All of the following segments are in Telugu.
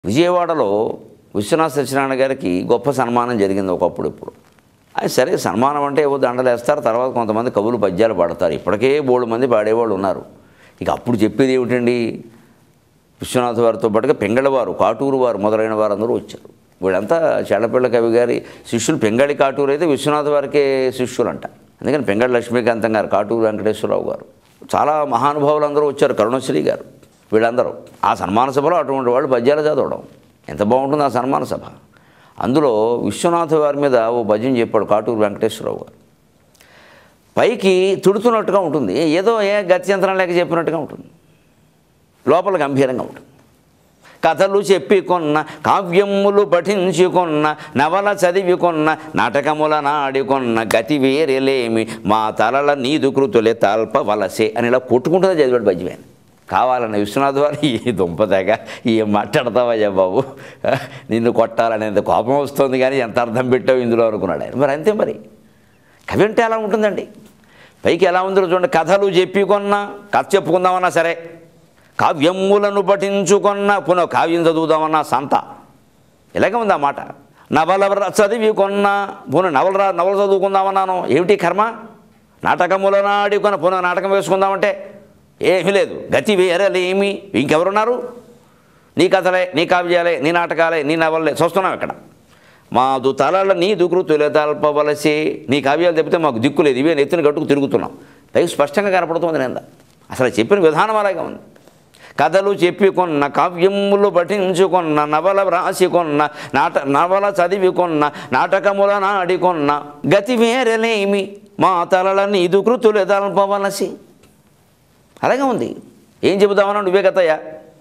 విజయవాడలో విశ్వనాథ సత్యనారాయణ గారికి గొప్ప సన్మానం జరిగింది ఒకప్పుడు ఇప్పుడు అది సరే సన్మానం అంటే ఏవో దండలు వేస్తారు తర్వాత కొంతమంది కవులు పద్యాలు పాడతారు ఇప్పటికే బోడు మంది పాడేవాళ్ళు ఉన్నారు ఇక అప్పుడు చెప్పేది ఏమిటండి విశ్వనాథ వారితో పాటుగా పెంగళవారు కాటూరు వారు మొదలైన వారందరూ వచ్చారు వీళ్ళంతా చెడపిళ్ళ కవి గారి శిష్యులు పెంగళి కాటూరు అయితే విశ్వనాథ వారికే శిష్యులంట అందుకని పెంగళి లక్ష్మీకాంతం గారు కాటూరు వెంకటేశ్వరరావు గారు చాలా మహానుభావులు అందరూ వచ్చారు కరుణశ్రీ గారు వీళ్ళందరూ ఆ సన్మాన సభలో అటువంటి వాళ్ళు పద్యాలు చదవడం ఎంత బాగుంటుంది ఆ సన్మాన సభ అందులో విశ్వనాథ వారి మీద ఓ భజన చెప్పాడు కాటూరు వెంకటేశ్వరరావు గారు పైకి తుడుతున్నట్టుగా ఉంటుంది ఏదో ఏ గత్యంతరం లేక చెప్పినట్టుగా ఉంటుంది లోపల గంభీరంగా ఉంటుంది కథలు చెప్పి కొన్న కావ్యములు పఠించి కొన్న నవల చదివి కొన్న నాటకముల నాడి కొన్న గతి వేరేలేమి మా తలల నీదు కృతులే తల్పవలసే అని ఇలా కొట్టుకుంటుందా చదివాడు భజ్యమేన కావాలన్న విశ్వనాథ్ వారు ఈ దుంపదాగా ఏం మాట్లాడతావయ్యా బాబు నిన్ను కొట్టాలనేంత కోపం వస్తుంది కానీ ఎంత అర్థం పెట్టావు ఇందులో అనుకున్నాడు ఆయన మరి అంతే మరి కవి అంటే ఎలా ఉంటుందండి పైకి ఎలా ఉందో చూడండి కథలు చెప్పి కొన్నా కథ చెప్పుకుందామన్నా సరే కావ్యములను పఠించుకొన్న పునః కావ్యం చదువుదామన్నా సంత ఇలాగే ఉంది ఆ మాట నవల ర- చదివి కొన్న పునః నవల రా- నవల చదువుకుందామన్నాను ఏమిటి కర్మ నాటకములను ఆడుకొని పునః నాటకం వేసుకుందామంటే ఏమీ లేదు గతి వేరలేమి ఇంకెవరున్నారు నీ కథలే నీ కావ్యాలే నీ నాటకాలే నీ నవలలే చూస్తున్నాం ఇక్కడ మాదు తలల నీ దుకృతులే తల్పవలసి నీ కావ్యాలు చెప్తే మాకు దిక్కు లేదు ఇవే నెత్తిన గట్టుకు తిరుగుతున్నాం పైకి స్పష్టంగా కనపడుతుంది నింద అసలు చెప్పిన విధానం అలాగే ఉంది కథలు చెప్పి కొన్న కావ్యములు పఠించుకొన్న నవల వ్రాసి కొన్న నాట నవల చదివి కొన్న నాటకముల నాడి కొన్న గతి వేరలేమి మా తలల నీదు కృతులే తల్పవలసి అలాగే ఉంది ఏం చెబుదామన్నా నువ్వే కథయ్యా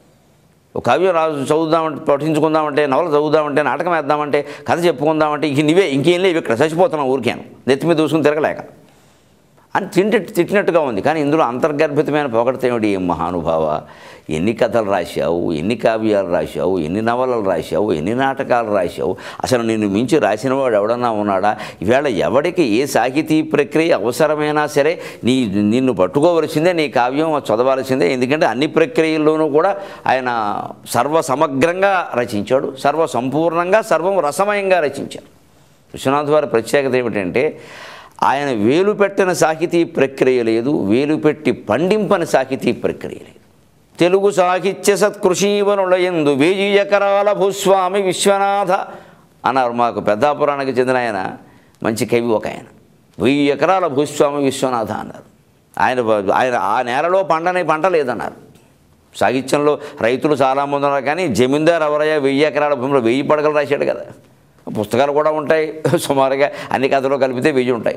ఒక కావ్యం రాజు చదువుదామంటే పఠించుకుందామంటే నవల చదువుదామంటే నాటకం వేద్దామంటే కథ చెప్పుకుందామంటే ఇంక నీవే ఇంకేం లేవు ఇక్కడ చచ్చిపోతున్నావు ఊరికాను నెత్తి మీద దూసుకుని తిరగలేక అని తింటే తిట్టినట్టుగా ఉంది కానీ ఇందులో అంతర్గర్భితమైన పొగడత ఏమిటి ఏం మహానుభావ ఎన్ని కథలు రాశావు ఎన్ని కావ్యాలు రాశావు ఎన్ని నవలలు రాశావు ఎన్ని నాటకాలు రాశావు అసలు నిన్ను మించి రాసినవాడు ఎవడన్నా ఉన్నాడా ఈవేళ ఎవడికి ఏ సాహితీ ప్రక్రియ అవసరమైనా సరే నీ నిన్ను పట్టుకోవలసిందే నీ కావ్యం చదవాల్సిందే ఎందుకంటే అన్ని ప్రక్రియల్లోనూ కూడా ఆయన సర్వ సమగ్రంగా రచించాడు సర్వ సంపూర్ణంగా సర్వం రసమయంగా రచించాడు విశ్వనాథ్ వారి ప్రత్యేకత ఏమిటంటే ఆయన వేలు పెట్టిన సాహితీ ప్రక్రియ లేదు వేలు పెట్టి పండింపని సాహితీ ప్రక్రియ లేదు తెలుగు సాహిత్య సత్కృషీవనుల ఎందు వేయి ఎకరాల భూస్వామి విశ్వనాథ అన్నారు మాకు పెద్దాపురానికి చెందిన ఆయన మంచి కవి ఒక ఆయన వెయ్యి ఎకరాల భూస్వామి విశ్వనాథ అన్నారు ఆయన ఆయన ఆ నేలలో పండని పంట లేదన్నారు సాహిత్యంలో రైతులు చాలామంది ఉన్నారు కానీ జమీందారు ఎవరయ్యా వెయ్యి ఎకరాల భూమిలో వెయ్యి పడగలు రాశాడు కదా పుస్తకాలు కూడా ఉంటాయి సుమారుగా అన్ని కథలు కలిపితే వెయ్యి ఉంటాయి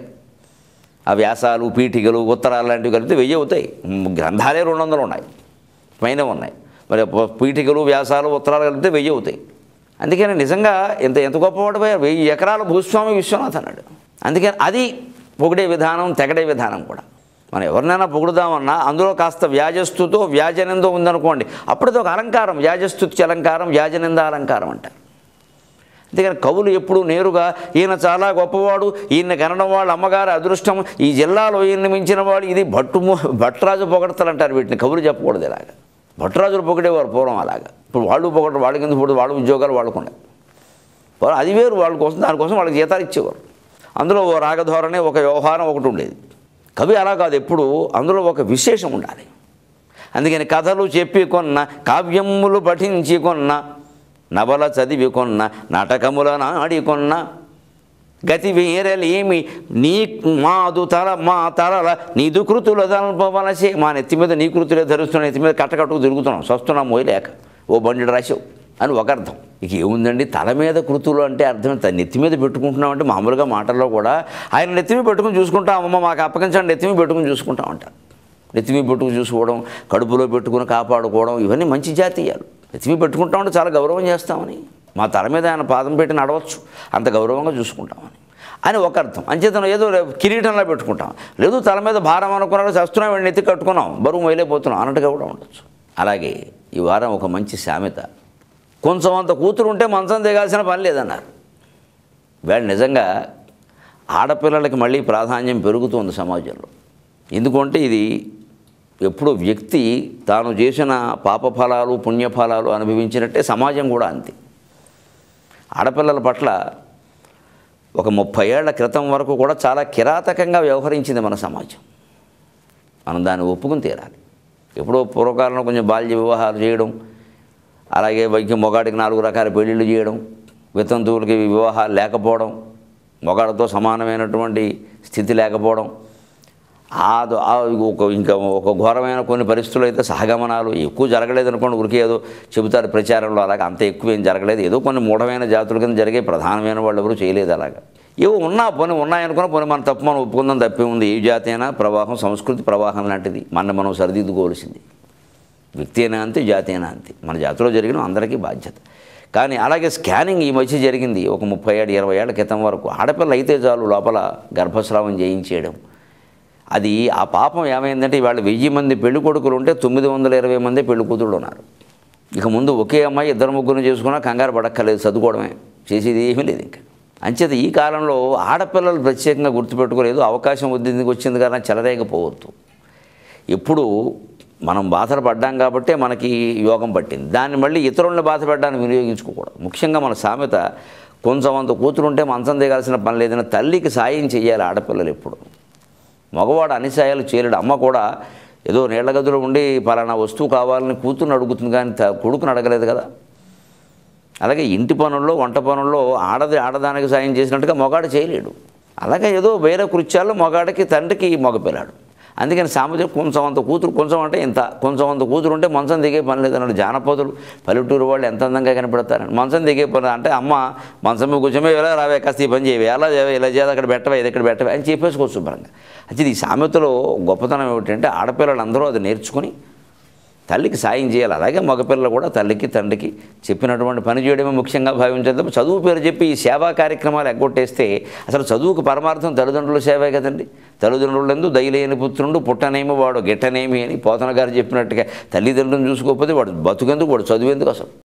ఆ వ్యాసాలు పీఠికలు ఉత్తరాలు లాంటివి కలిపితే వెయ్యి అవుతాయి మ్, గ్రంథాలే రెండు వందలు ఉన్నాయి పైన ఉన్నాయి మరి ప- పీఠికలు వ్యాసాలు ఉత్తరాలు కలిపితే వెయ్యి అవుతాయి అందుకని నిజంగా ఎంత ఎంత గొప్పవాడు పోయారు వెయ్యి ఎకరాల భూస్వామి విశ్వనాథ్ అన్నాడు అందుకని అది పొగిడే విధానం తెగడే విధానం కూడా మనం ఎవరినైనా పొగుడుదామన్నా అందులో కాస్త వ్యాజస్తుతో వ్యాజనిందో ఉందనుకోండి అప్పుడుది ఒక అలంకారం వ్యాజస్తుతి అలంకారం వ్యాజనింద అలంకారం అంటారు అందుకని కవులు ఎప్పుడు నేరుగా ఈయన చాలా గొప్పవాడు ఈయన కనడం వాళ్ళ అమ్మగారి అదృష్టం ఈ జిల్లాలో ఈయన మించిన వాడు ఇది భట్టు భట్రాజు పొగడతలు అంటారు వీటిని కవులు చెప్పకూడదు ఇలాగా భట్రాజులు పొగిడేవారు పూర్వం అలాగా ఇప్పుడు వాళ్ళు పొగడరు వాళ్ళ కింద ఇప్పుడు వాళ్ళ ఉద్యోగాలు వాళ్ళకున్నాయి వాళ్ళు అది వేరు వాళ్ళ కోసం దానికోసం వాళ్ళకి జీతాలు ఇచ్చేవారు అందులో ఓ రాగధోరణి ఒక వ్యవహారం ఒకటి ఉండేది కవి అలా కాదు ఎప్పుడు అందులో ఒక విశేషం ఉండాలి అందుకని కథలు చెప్పి కొన్న కావ్యములు పఠించి కొన్న నవల చదివి కొన్న నాటకముల నాడి కొన్న గతి వేరలేమి నీ మాదు తల మా తలల నీదు కృతుల తలపవలసే మా నెత్తి మీద నీ కృతులే ధరిస్తున్న నెత్తి మీద కట్టకట్టుకు తిరుగుతున్నాం సస్తున్నాం మోయలేక ఓ బండి రాసావు అని ఒక అర్థం ఇక ఏముందండి తల మీద కృతులు అంటే అర్థం ఎంత? నెత్తి మీద పెట్టుకుంటున్నాం అంటే మామూలుగా మాటల్లో కూడా ఆయన నెత్తి మీద పెట్టుకుని చూసుకుంటాం అమ్మ మాకు అప్పగించండి నెత్తి మీద పెట్టుకుని చూసుకుంటాం అంటారు నెత్తి మీద పెట్టుకుని చూసుకోవడం కడుపులో పెట్టుకుని కాపాడుకోవడం ఇవన్నీ మంచి జాతీయాలు నెత్తి మీద పెట్టుకుంటామంటే చాలా గౌరవం చేస్తామని మా తల మీద ఆయన పాదం పెట్టి నడవచ్చు అంత గౌరవంగా చూసుకుంటామని అని ఒక అర్థం అంచేతనం ఏదో కిరీటంలో పెట్టుకుంటాం లేదు తల మీద భారం అనుకున్నాడు చస్తున్నాం వీడిని ఎత్తి కట్టుకున్నాం బరువు మొయలేకపోతున్నాం అన్నట్టుగా కూడా ఉండొచ్చు అలాగే ఈ వారం ఒక మంచి సామెత కొంచెం అంత కూతురు ఉంటే మంచం దిగాల్సిన పని లేదన్నారు వీళ్ళు నిజంగా ఆడపిల్లలకి మళ్ళీ ప్రాధాన్యం పెరుగుతుంది సమాజంలో ఎందుకంటే ఇది ఎప్పుడు వ్యక్తి తాను చేసిన పాపఫలాలు పుణ్యఫలాలు అనుభవించినట్టే సమాజం కూడా అంతే ఆడపిల్లల పట్ల ఒక ముప్పై ఏళ్ల క్రితం వరకు కూడా చాలా కిరాతకంగా వ్యవహరించింది మన సమాజం మనం దాన్ని ఒప్పుకుని తీరాలి ఎప్పుడో పూర్వకాలంలో కొంచెం బాల్య వివాహాలు చేయడం అలాగే వైద్య మొగాడికి నాలుగు రకాల పెళ్ళిళ్ళు చేయడం వితంతువులకి వివాహాలు లేకపోవడం మొగాడితో సమానమైనటువంటి స్థితి లేకపోవడం ఆ ద- ఆ ఒక ఇంకా ఒక ఘోరమైన కొన్ని పరిస్థితులు అయితే సహగమనాలు ఎక్కువ జరగలేదు అనుకోండి ఊరికే ఏదో చెబుతారు ప్రచారంలో అలాగా అంత ఎక్కువ ఏం జరగలేదు ఏదో కొన్ని మూఢమైన జాతుల కింద జరిగే ప్రధానమైన వాళ్ళు ఎవరు చేయలేదు అలాగా ఏవో ఉన్నా పోనీ ఉన్నాయనుకున్నా పోనీ మన తప్పు మనం ఒప్పుకుందాం తప్పే ఉంది ఏ జాతి అయినా ప్రవాహం సంస్కృతి ప్రవాహం లాంటిది మన మనం సరిదిద్దుకోవాల్సింది వ్యక్తి అయినా అంతే జాతి అయినా అంతే మన జాతిలో జరిగిన అందరికీ బాధ్యత కానీ అలాగే స్కానింగ్ ఈ మధ్య జరిగింది ఒక ముప్పై ఏడు ఇరవై ఏళ్ళ క్రితం వరకు ఆడపిల్ల అయితే చాలు లోపల గర్భస్రావం చేయించేయడం అది ఆ పాపం ఏమైందంటే ఇవాళ వెయ్యి మంది పెళ్లి కొడుకులు ఉంటే తొమ్మిది వందల ఇరవై మంది పెళ్లి కూతుళ్ళు ఉన్నారు ఇక ముందు ఒకే అమ్మాయి ఇద్దరు ముగ్గురు చేసుకున్నా కంగారు పడక్కర్లేదు చదువుకోవడమే చేసేది ఏమీ లేదు ఇంకా అంచేత ఈ కాలంలో ఆడపిల్లలు ప్రత్యేకంగా గుర్తుపెట్టుకోలేదు అవకాశం వద్దిందికి వచ్చింది కానీ చెలరేకపోవద్దు ఎప్పుడు మనం బాధలు పడ్డాం కాబట్టే మనకి యోగం పట్టింది దాన్ని మళ్ళీ ఇతరులను బాధ పెట్టడానికి వినియోగించుకోకూడదు ముఖ్యంగా మన సామెత కొంచెం అంత కూతురుంటే మంచం దిగాల్సిన పని లేదని తల్లికి సాయం చేయాలి ఆడపిల్లలు ఎప్పుడు మగవాడు అన్ని సాయాలు చేయలేడు అమ్మ కూడా ఏదో నీళ్ల గదిలో ఉండి పలానా వస్తువు కావాలని కూతురుని అడుగుతుంది కానీ త- కొడుకుని అడగలేదు కదా అలాగే ఇంటి పనుల్లో వంట పనుల్లో ఆడది ఆడదానికి సాయం చేసినట్టుగా మగాడు చేయలేడు అలాగే ఏదో వేరే కృత్యాల్లో మగాడికి తండ్రికి మగపిల్లాడు అందుకని సామెత కొంచెం అంత కూతురు కొంచెం అంటే ఇంత కొంచెం అంత కూతురు ఉంటే మంచం దిగే పని లేదన్నాడు జానపదులు పల్లెటూరు వాళ్ళు ఎంత అందంగా కనపడతారని మంచం దిగే పని అంటే అమ్మ మంచం మీద కూర్చొని ఇలా రావే కాస్త ఈ పని చేయవే ఎలా చేయవే ఇలా చేయదు అక్కడ పెట్టవే ఇది ఇక్కడ పెట్టవే అని చెప్పేసుకోవచ్చు శుభ్రంగా అయితే ఈ సామెతలో గొప్పతనం ఏమిటంటే ఆడపిల్లలందరూ అది నేర్చుకుని తల్లికి సాయం చేయాలి అలాగే మగపిల్లలు కూడా తల్లికి తండ్రికి చెప్పినటువంటి పని చేయడమే ముఖ్యంగా భావించాలి తప్ప చదువు పేరు చెప్పి ఈ సేవా కార్యక్రమాలు ఎగ్గొట్టేస్తే అసలు చదువుకు పరమార్థం తల్లిదండ్రుల సేవే కదండి తల్లిదండ్రులందు దయలేని పుత్రుడు పుట్టనేమి వాడు గిట్టనేమి అని పోతన గారు చెప్పినట్టుగా తల్లిదండ్రులను చూసుకోకపోతే వాడు బతుకెందుకు వాడు చదువెందుకు అసలు